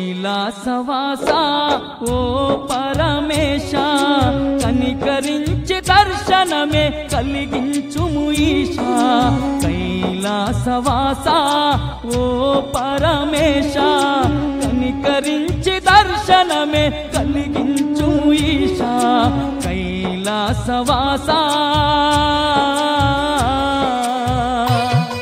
కైలాసవాస ఓ పరమేశ కనికరించి దర్శనమే కలిగించుము ఈశా కైలాసవాస ఓ పరమేశ కనికరించి దర్శనమే కలిగించుము ఈశా కైలాసవాస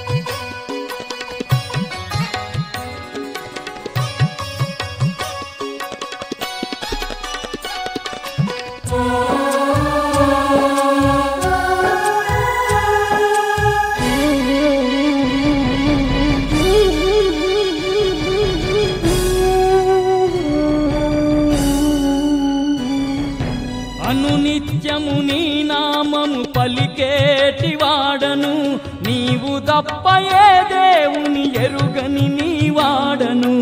అనునిత్యము నీ నామము పలికేటి వాడను నీవు తప్ప ఏ దేవుని ఎరుగని నీ వాడను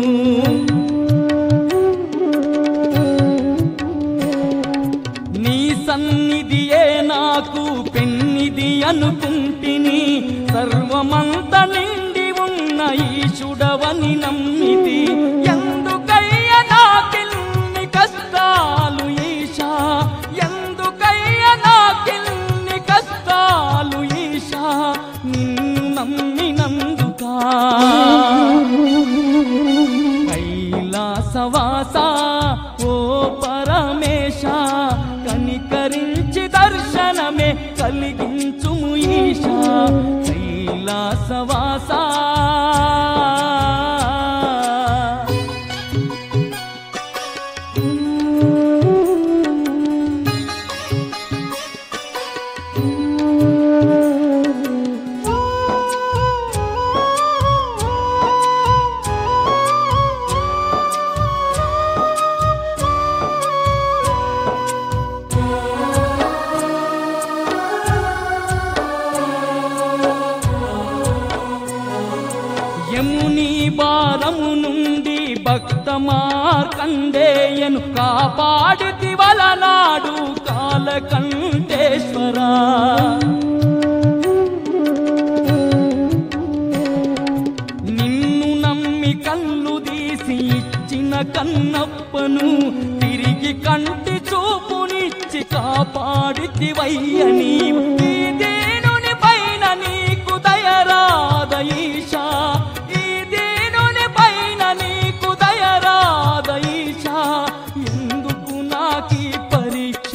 నీ సన్నిధియే నాకు పెన్నిది అనుకుంటిని సర్వమంత నిండి ఉన్న ఈశుడవని నమ్మితి ఎందుకయ్య నాకిన్ని కష్టాలు ఈశా ఎందుకయ్య నాకిన్ని కష్టాలు ఈశా నిన్ను నమ్మినందుకా కైలాసవాస ఓ పరమేశ కనికరించి దర్శనమే కలిగించుము ఈశా కైలాసవాస యముని భారము నుండి భక్త మార్కండేయను కాపాడితి వలనాడు కాలకంఠేశ్వరా నిన్ను నమ్మి కళ్ళు తీసి ఇచ్చిన కన్నప్పను తిరిగి కంటి చూపునిచ్చి కాపాడితివయ్య నీవు ఈ దేనుని పైన నీకు దయరాద ఈశా ఈ దేనుని పైన నీకు దయరాద ఈశా ఎందుకు నాకీ పరీక్ష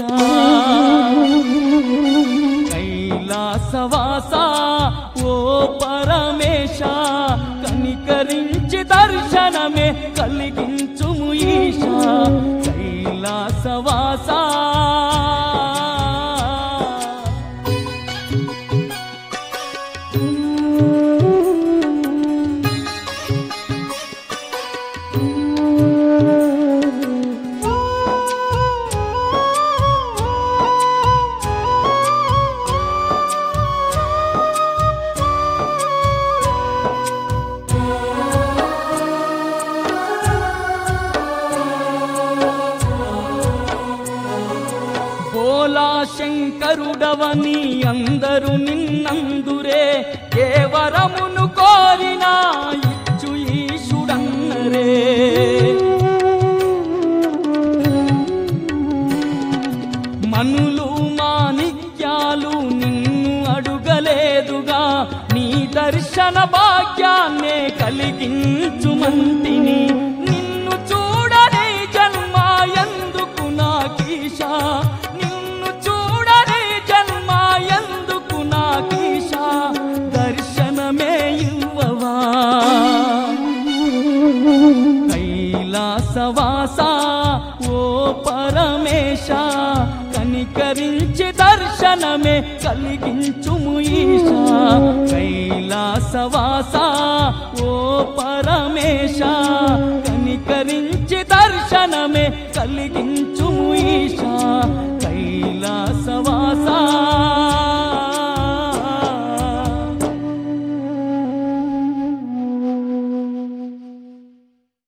కైలాసవాస ఓ పరమేశ కనికరించి దర్శనమే కలిగించుము ఈశా కైలాసవాస బోలా శంకరుడవని అందరు నిన్నందురే కేవరమును కోరినా ఇచ్చు ఈశుడన్నరే మనులు మాణిక్యాలు నిన్ను అడుగలేదుగా నీ దర్శన భాగ్యాన్నే కలిగించుమంటిని నిన్ను చూడని జన్మ ఎందుకు నాకీశా నిన్ను చూడని జన్మ ఎందుకు నాకీశా దర్శనమే ఇవ్వవా కైలాసవాస ఓ పరమేశ కనికరించి దర్శనమే కలిగించుము ఈశా కైలాసవాస ఓ పరమేశ కనికరించి దర్శనమే కలిగించుము ఈశా కైలాసవాస